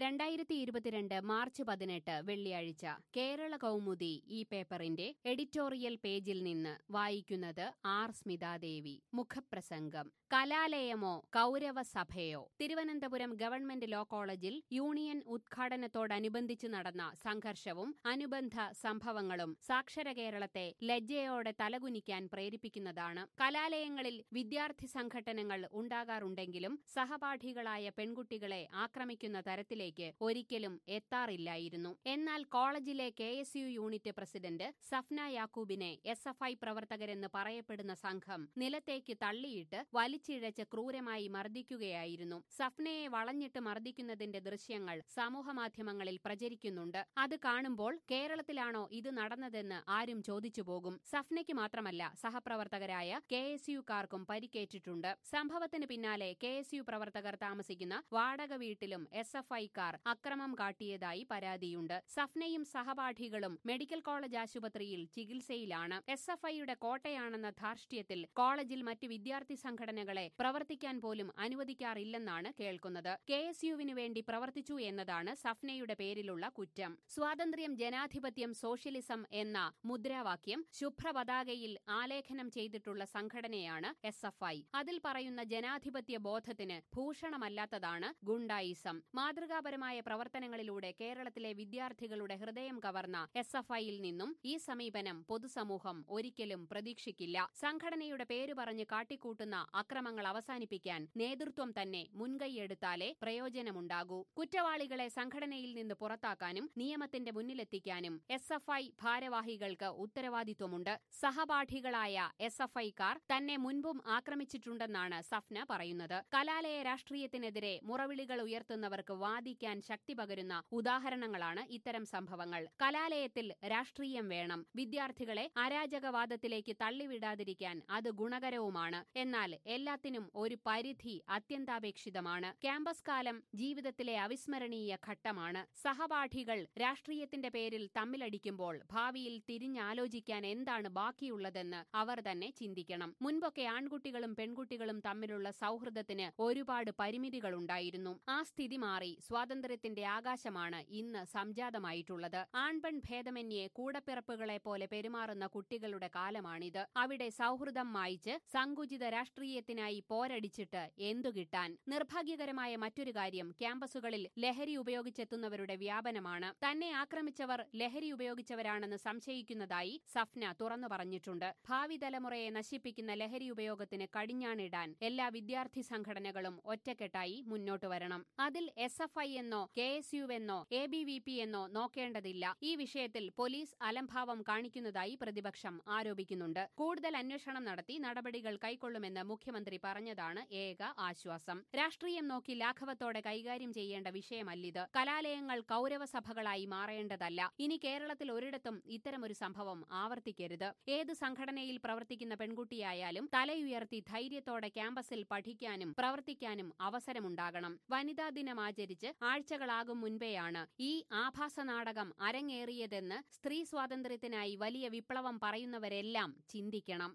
രണ്ടായിരത്തി ഇരുപത്തിരണ്ട് മാർച്ച് പതിനെട്ട് വെള്ളിയാഴ്ച കേരള കൗമുദി ഈ പേപ്പറിന്റെ എഡിറ്റോറിയൽ പേജിൽ നിന്ന് വായിക്കുന്നത് ആർ സ്മിതാദേവി മുഖപ്രസംഗം കലാലയമോ കൗരവസഭയോ തിരുവനന്തപുരം ഗവൺമെന്റ് ലോ കോളേജിൽ യൂണിയൻ ഉദ്ഘാടനത്തോടനുബന്ധിച്ച് നടന്ന സംഘർഷവും അനുബന്ധ സംഭവങ്ങളും സാക്ഷര കേരളത്തെ ലജ്ജയോടെ തലകുനിക്കാൻ പ്രേരിപ്പിക്കുന്നതാണ് കലാലയങ്ങളിൽ വിദ്യാർത്ഥി സംഘടനകൾ ഉണ്ടാകാറുണ്ടെങ്കിലും സഹപാഠികളായ പെൺകുട്ടികളെ ആക്രമിക്കുന്ന തരത്തിലേക്ക് ഒരിക്കലും എത്താറില്ലായിരുന്നു എന്നാൽ കോളേജിലെ K S U unit president Safna യാക്കൂബിനെ എസ് എഫ് ഐ പ്രവർത്തകരെന്ന് പറയപ്പെടുന്ന സംഘം നിലത്തേക്ക് തള്ളിയിട്ട് വലിച്ചിഴച്ച് ക്രൂരമായി മർദ്ദിക്കുകയായിരുന്നു സഫ്നയെ വളഞ്ഞിട്ട് മർദ്ദിക്കുന്നതിന്റെ ദൃശ്യങ്ങൾ സമൂഹമാധ്യമങ്ങളിൽ പ്രചരിക്കുന്നുണ്ട് അത് കാണുമ്പോൾ കേരളത്തിലാണോ ഇത് നടന്നതെന്ന് ആരും ചോദിച്ചു പോകും സഫ്നയ്ക്ക് മാത്രമല്ല സഹപ്രവർത്തകരായ കെ എസ് യുക്കാർക്കും പരിക്കേറ്റിട്ടുണ്ട് സംഭവത്തിന് പിന്നാലെ കെ എസ് യു പ്രവർത്തകർ താമസിക്കുന്ന വാടക വീട്ടിലും എസ് എഫ് ഐക്കാർ അക്രമം കാട്ടിയതായി പരാതിയുണ്ട് സഫ്നയും സഹപാഠികളും മെഡിക്കൽ കോളേജ് ആശുപത്രിയിൽ ചികിത്സയിലാണ് എസ് എഫ് ഐയുടെ കോട്ടയാണെന്ന ധാർഷ്ട്യത്തിൽ കോളേജിൽ മറ്റ് വിദ്യാർത്ഥി സംഘടനകളെ പ്രവർത്തിക്കാൻ പോലും അനുവദിക്കാറില്ലെന്നാണ് കേൾക്കുന്നത് കെ എസ് യുവിനു വേണ്ടി പ്രവർത്തിച്ചു എന്നതാണ് സഫ്നയുടെ പേരിലുള്ള കുറ്റം സ്വാതന്ത്ര്യം ജനാധിപത്യം സോഷ്യലിസം എന്ന മുദ്രാവാക്യം ശുഭ്രപതാകയിൽ ആലേഖനം ചെയ്തിട്ടുള്ള സംഘടനയാണ് എസ് എഫ് ഐ അതിൽ പറയുന്ന ജനാധിപത്യ ബോധത്തിന് ഭൂഷണമല്ലാത്തതാണ് ഗുണ്ടായിസം മാതൃകാപരമായ പ്രവർത്തനങ്ങളിലൂടെ കേരളത്തിലെ വിദ്യാർത്ഥികളുടെ ഹൃദയം കവർന്ന എസ് എഫ് ഐയിൽ നിന്നും ഈ സമീപനം പൊതുസമൂഹം ഒരിക്കലും പ്രതീക്ഷിക്കില്ല സംഘടനയുടെ പേര് പറഞ്ഞ് കാട്ടിക്കൂട്ടുന്ന അക്രമങ്ങൾ അവസാനിപ്പിക്കാൻ നേതൃത്വം തന്നെ മുൻകൈയെടുത്താലേ പ്രയോജനമുണ്ടാകൂ കുറ്റവാളികളെ സംഘടനയിൽ നിന്ന് പുറത്താക്കാനും നിയമത്തിന്റെ മുന്നിലെത്തിക്കാനും എസ് എഫ് ഐ ഭാരവാഹികൾക്ക് ഉത്തരവാദിത്വമുണ്ട് സഹപാഠികളായ എസ് എഫ് ഐക്കാർ തന്നെ മുൻപും ആക്രമിച്ചിട്ടുണ്ടെന്നാണ് സഫ്ന പറയുന്നത് കലാലയ രാഷ്ട്രീയത്തിനെതിരെ മുറവിളികൾ ഉയർത്തുന്നവർക്ക് വാദിക്കാൻ ശക്തി പകരുന്ന ഉദാഹരണങ്ങളാണ് ഇത്തരം സംഭവങ്ങൾ കലാലയത്തിൽ രാഷ്ട്രീയം വേണം വിദ്യാർത്ഥികളെ അരാജകവാദത്തിലേക്ക് തള്ളിവിടാതിരിക്കാൻ അത് ഗുണകരവുമാണ് എന്നാൽ എല്ലാത്തിനും ഒരു പരിധി അത്യന്താപേക്ഷിതമാണ് ക്യാമ്പസ് കാലം ജീവിതത്തിലെ അവിസ്മരണീയ ഘട്ടമാണ് സഹപാഠികൾ രാഷ്ട്രീയത്തിന്റെ പേരിൽ തമ്മിലടിക്കുമ്പോൾ ഭാവിയിൽ തിരിഞ്ഞാലോചിക്കാൻ എന്താണ് ബാക്കിയുള്ളതെന്ന് അവർ തന്നെ ചിന്തിക്കണം മുൻപൊക്കെ ആൺകുട്ടികളും പെൺകുട്ടികളും തമ്മിലുള്ള സൗഹൃദത്തിന് ഒരുപാട് പരിമിതികളുണ്ടായിരുന്നു ആ സ്ഥിതി മാറി സ്വാതന്ത്ര്യത്തിന്റെ ആകാശമാണ് ഇന്ന് സംജാതമായിട്ടുള്ളത് ആൺപെൺ ഭേദമന്യേ കൂടപ്പിറപ്പുകളെ പോലെ പെരുമാറുന്ന കുട്ടികളുടെ കാലമാണിത് അവിടെ സൗഹൃദം മായിച്ച് സങ്കുചിത രാഷ്ട്രീയത്തിനായി പോരടിച്ചിട്ട് എന്തു കിട്ടാൻ നിർഭാഗ്യകരമായ മറ്റൊരു കാര്യം ക്യാമ്പസുകളിൽ ലഹരി ഉപയോഗിച്ചെത്തുന്നവരുടെ വ്യാപനമാണ് തന്നെ ആക്രമിച്ചവർ ലഹരി ഉപയോഗിച്ചവരാണെന്ന് സംശയിക്കുന്നതായി സഫ്ന തുറന്നു പറഞ്ഞിട്ടുണ്ട് ഭാവി തലമുറയെ നശിപ്പിക്കുന്ന ലഹരി ഉപയോഗത്തിന് കടിഞ്ഞാണിടാൻ എല്ലാ വിദ്യാർത്ഥി സംഘടനകളും ഒറ്റക്കെട്ടായി മുന്നോട്ടു വരണം അതിൽ എസ് എഫ് ഐ എന്നോ കെ എസ് യു എന്നോ എ ബി വി പി എന്നോ നോക്കേണ്ടതില്ല ഈ വിഷയത്തിൽ പോലീസ് അലംഭാവം കാണിക്കുന്നതായി പ്രതിപക്ഷം ആരോപിക്കുന്നുണ്ട് കൂടുതൽ അന്വേഷണം നടത്തി നടപടികൾ കൈക്കൊള്ളുമെന്ന് മുഖ്യമന്ത്രി പറഞ്ഞതാണ് ഏക ആശ്വാസം രാഷ്ട്രീയം നോക്കി ലാഘവത്തോടെ കൈകാര്യം ചെയ്യേണ്ട വിഷയമല്ലിത് കലാലയങ്ങൾ കൌരവസഭകളായി മാറേണ്ടതല്ല ഇനി കേരളത്തിൽ ഒരിടത്തും ഇത്തരമൊരു സംഭവം ആവർത്തിക്കരുത് ഏത് സംഘടനയിൽ പ്രവർത്തിക്കുന്ന പെൺകുട്ടിയായാലും തലയുയർത്തി ധൈര്യത്തോടെ ക്യാമ്പസിൽ പഠിക്കാനും പ്രവർത്തിക്കാനും അവസരമുണ്ടാകണം വനിതാ ദിനം ആചരിച്ച് ആഴ്ചകളാകും മുൻപെയാണ് ഈ ആഭാസ നാടകം അരങ്ങേറിയതെന്ന് സ്ത്രീ സ്വാതന്ത്ര്യത്തിനായി വലിയ വിപ്ലവം പറയുന്നവരെല്ലാം ചിന്തിക്കണം